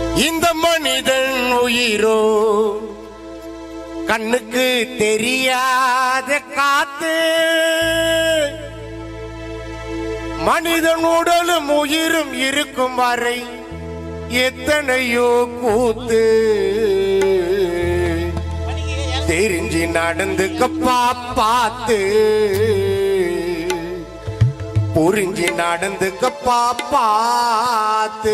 இந்த மனிதன் உயிரோ கண்ணுக்கு தெரியாத காத்து மனிதன் உடலும் உயிரும் இருக்கும் வரை எத்தனையோ கூத்து தெரிஞ்சு நடந்துக்கப்பா பார்த்து புரிஞ்சு நடந்துக்கப்பா பார்த்து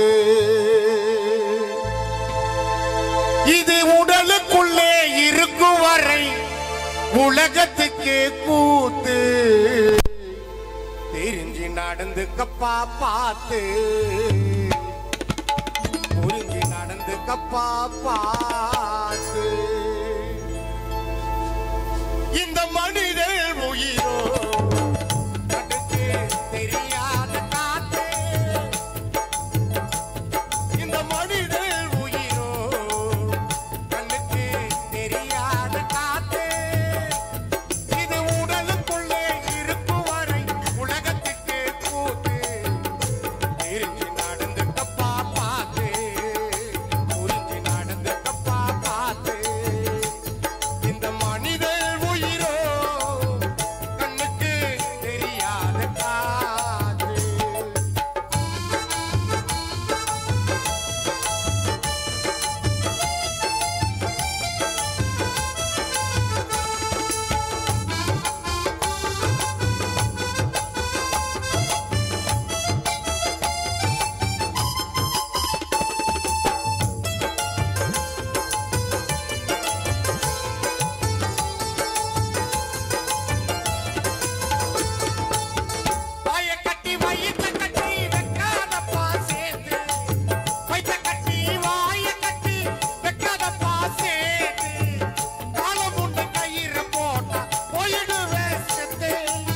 இது உடலுக்குள்ளே இருக்கும் வரை உலகத்துக்கு கூத்து தெரிஞ்சு நடந்துக்கப்பா பார்த்து புரிஞ்சு நடந்துக்கப்பா பார்த்து இந்த மனிதன் உயிரோ கண்ணுக்கு தெரியாத காத்து இந்த மனிதன் உயிரோ கண்ணுக்கு தெரியாத காத்து இது உடலுக்குள்ளே இருக்கும் வரை உலகத்துக்கு கூத்து தெரிஞ்சு நடந்துக்கப்பா பார்த்து புரிஞ்சு நடந்துக்கப்பா பார்த்து இந்த மனிதன் உயிரோ கண்ணுக்கு தெரியாத காத்து வாய கட்டி வயித்த கட்டி வெக்காதப்பா சேர்த்து வயித்த கட்டி வாய கட்டி வெக்காதப்பா சேர்த்து காலம் உண்டு கயிறு போட்டா போயிடுவே செத்து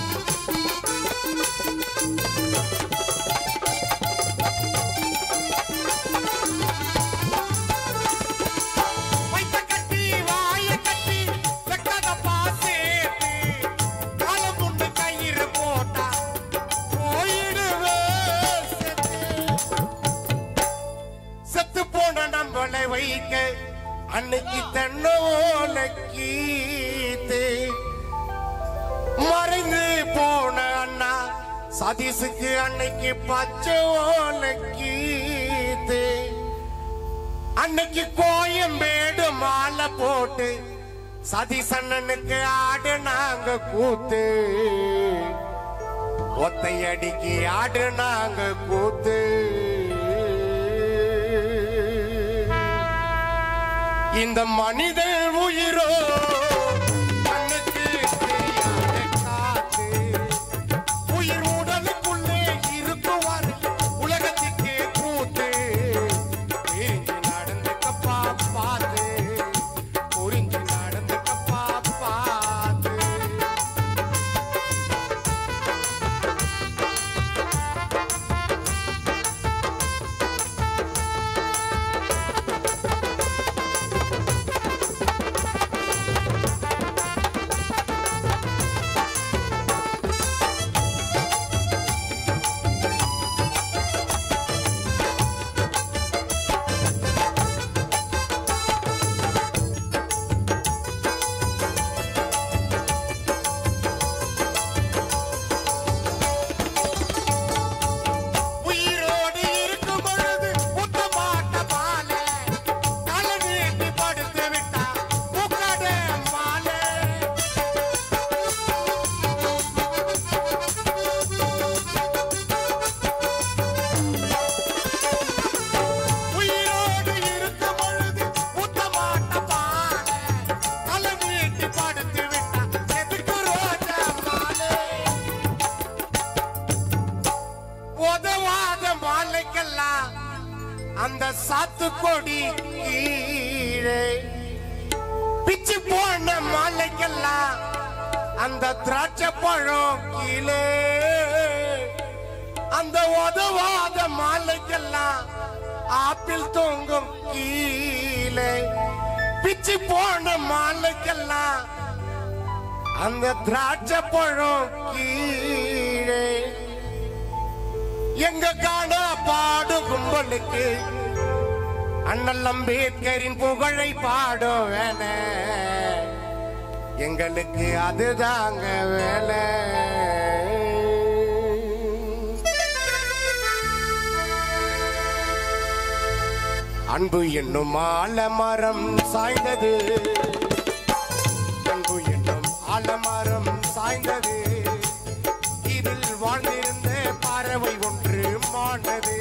வயித்த கட்டி வாய கட்டி வெக்காதப்பா சேர்த்து காலம் உண்டு கயிறு போட்டா போயிடுவே செத்து. செத்து போன நம்மளை வைக்க அன்னைக்கு தன்னோலக்கீத்து மறைந்து போன அண்ணா சதீஷுக்கு அன்னைக்கு பச்சை ஓலக்கீத்து அன்னைக்கு கோயம்பேடு மாலை போட்டு சதீஷ் அண்ணனுக்கு ஆடு நாங்க கூத்து ஒத்தையடிக்கு ஆடு நாங்க கூத்து இந்த மனித உயிரோ கண்ணுக்கு தெரியாத காத்து. உயிர் உடலுக்குள்ளே இருக்கும் வரை உலகத்துக்கு கூத்து பிரிஞ்சு நடந்துக்கப்பா பார்த்து புரிஞ்சு நடந்துக்கப்பா பார்த்து உயிரோடு இருக்கும் பொழுது முட்ட மாட்ட மாலை தலை நீட்டி படுத்து விட்டா முக்கட மாலை உயிரோடு இருக்கும் பொழுது முட்ட மாட்ட மாலை தலை நீட்டி படுத்து விட்டா எதுக்கு ரோஜா மாலை உதவாத மாலைக்கெல்லாம் அந்த சாத்துக்கொடி கீழே பிச்சு போன மாலைக்கெல்லாம் அந்த திராட்சை பழம் கீழே அந்த உதவாத மாலைக்கெல்லாம் ஆப்பிள் தொங்கும் கீழே பிச்சு போன மாலைக்கெல்லாம் அந்த திராட்சை பழம் கீழே எங்க காண பாடும் கும்பலுக்கு அண்ணல் அம்பேத்கரின் புகழை பாடுவேன எங்களுக்கு அதுதாங்க வேலை அன்பு என்னும் ஆலமரம் சாய்ந்தது அன்பு என்னும் ஆலமரம் சாய்ந்தது இதில் வாழ்ந்திருந்த பறவை ஒன்று மாண்டது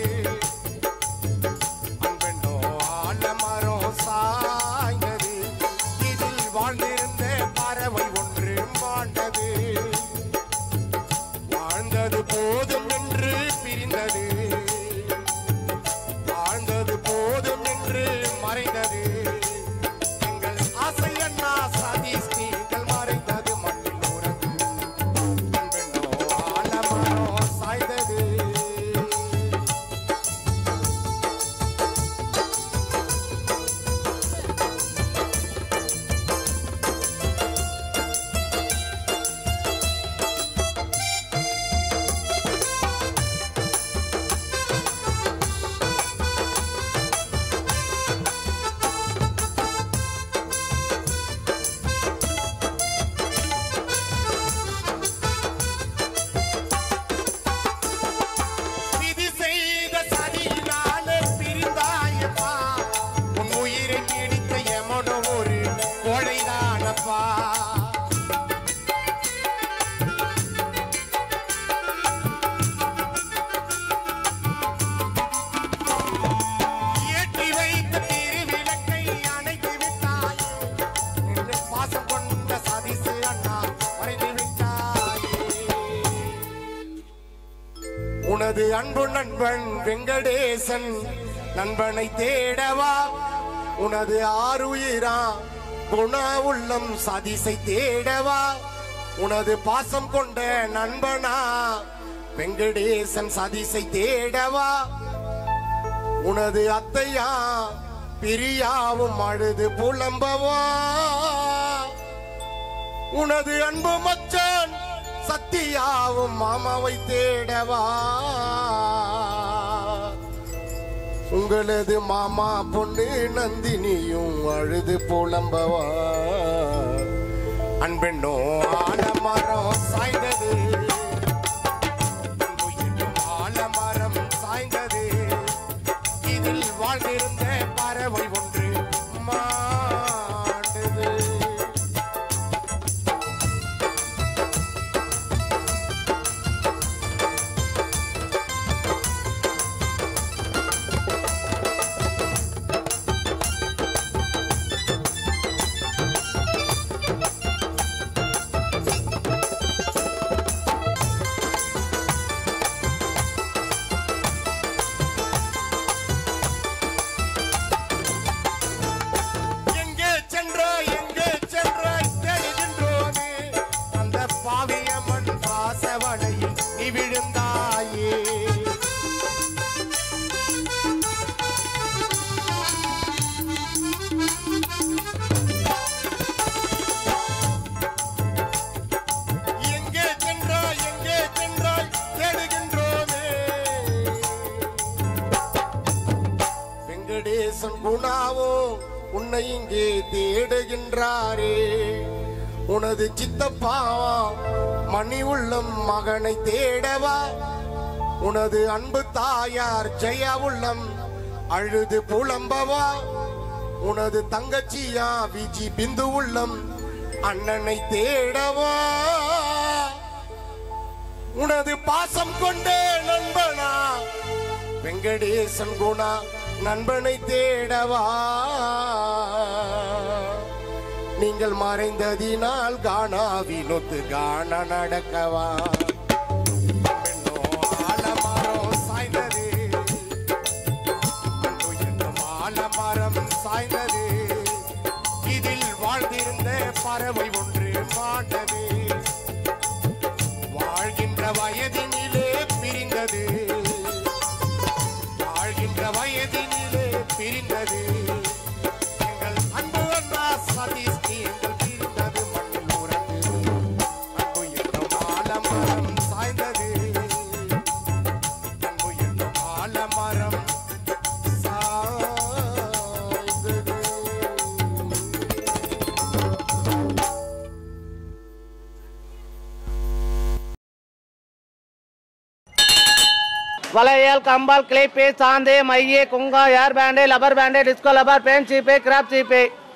அன்பென்னோ ஆலமரம் சாய்ந்தது இதில் வாழ்ந்திருந்த பறவை ஒன்று மாண்டது வாழ்ந்தது போதும் என்று பிரிந்தது வாழ்ந்தது போதும் என்று மறைந்தது எங்கள் ஆசை அண்ணா சதீஷ் நீங்கள் மறைந்தது மண்ணில் உறங்கு அன்பென்னோ ஆலமரம் சாய்ந்தது விதி செய்த சதியினாலே பிரிந்தாயப்பா உன் உயிரை பிடித்த எமனோ ஒரு கொலைதானப்பா ஏற்றி வைத்த திருவிளக்கை அணைத்து விட்டாய் நின்று பாசம் கொண்ட சதிசு அண்ணா மறைந்து விட்டாயே உனது அன்பு நண்பன் வெங்கடேசன் நண்பனை தேடவா உனது ஆறுயிரா குணா உள்ளம் சதிசை தேடவா உனது பாசம் கொண்ட நண்பனா வெங்கடேசன் சதிசை தேடவா உனது அத்தையா பிரியாவும் அழுது புலம்பவா உனது அன்பு மச்சான் சத்தியாவும் மாமாவை தேடவா உங்களது மாமா பொண்ணு நந்தினியும் அழுது புலம்பவா அன்பெண்ணோ ஆலமரம் சாய்ந்தது அன்பு என்னும் ஆலமரம் சாய்ந்தது இதில் வாழ்ந்திருந்த பறவை ஒன்று மாண்டது எங்கே சென்றாய் எங்கே சென்றாய் தேடுகின்றோமே அந்த பாவியம்மன் பாசவனையில் நீ விழுந்தாயே எங்கே சென்றாய் எங்கே சென்றாய் தேடுகின்றோமே வெங்கடேசன் குணாவோ உன்னை இங்கே தேடுகின்றாரே உனது சித்தப்பாவா மணி உள்ளம் மகனை தேடவா உனது அன்பு தாயார் ஜெயா உள்ளம் அழுது புலம்பவா உனது தங்கச்சியா விஜி பிந்து உள்ளம் அண்ணனை தேடவா உனது பாசம் கொண்ட நண்பனா வெங்கடேசன் குணா நண்பனை தேடவா நீங்கள் மறைந்ததினால் காணா வினோத்து காண நடக்கவா பெண்ணோ ஆலமரம் சாய்ந்தது அன்பு என்னும் ஆலமரம் சாய்ந்தது இதில் வாழ்ந்திருந்த பறவை ஒன்று மாண்டது வாழ்கின்ற வயதினிலே பிரிந்தது வாழ்கின்ற வயதினிலே பிரிந்தது எங்கள் அன்பு அண்ணா சதீஷ் எங்கள் பிரிந்தது மண்ணில் உறங்கு அன்பு என்னும் ஆலமரம் சாய்ந்தது அன்பு என்னும் ஆலமரம் சாய்ந்தது வளையல் கம்பால் கிளிப்பு சாந்து மைய குங்கா hair band rubber band disco rubber band சீப்பு கிராப் சீப்பு